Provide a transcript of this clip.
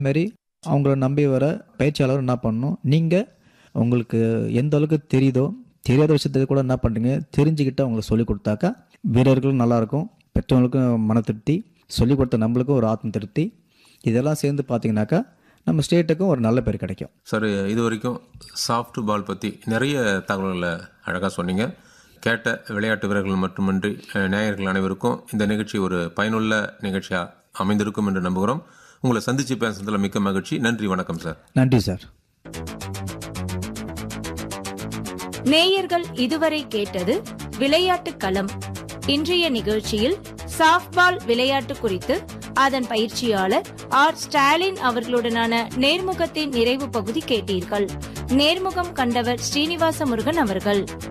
மாரி அவங்கள நம்பி வர பயிற்சியாளர் என்ன பண்ணணும் நீங்கள் உங்களுக்கு எந்த அளவுக்கு தெரியுதோ தெரியாத விஷயத்தை கூட என்ன பண்ணுறீங்க தெரிஞ்சுக்கிட்டு அவங்களுக்கு சொல்லிக் கொடுத்தாக்கா வீரர்களும் நல்லாயிருக்கும் பெற்றவங்களுக்கும் மன திருப்தி சொல்லிக் கொடுத்த நம்மளுக்கும் ஒரு ஆத்ம திருப்தி இதெல்லாம் சேர்ந்து பார்த்தீங்கன்னாக்கா நம்ம ஸ்டேட்டுக்கும் ஒரு நல்ல பேர் கிடைக்கும் சார் இது வரைக்கும் சாஃப்ட் பால் பற்றி நிறைய தகவல்களை அழகாக சொன்னீங்க கேட்ட விளையாட்டு வீரர்கள் மட்டுமின்றி அஹ், நேயர்கள் அனைவருக்கும் இந்த நிகழ்ச்சி ஒரு பயனுள்ள நிகழ்ச்சியாக அமைந்திருக்கும் என்று நம்புகிறோம் உங்களை சந்திச்சு பேசுறதுல மிக்க மகிழ்ச்சி நன்றி வணக்கம் சார் நன்றி சார் நேயர்கள் இதுவரை கேட்டது விளையாட்டு களம் இன்றைய நிகழ்ச்சியில் சாஃப்ட்பால் விளையாட்டு குறித்து அதன் பயிற்சியாளர் ஆர் ஸ்டாலின் அவர்களுடனான நேர்முகத்தின் நிறைவு பகுதி கேட்டீர்கள் நேர்முகம் கண்டவர் ஸ்ரீனிவாச முருகன் அவர்கள்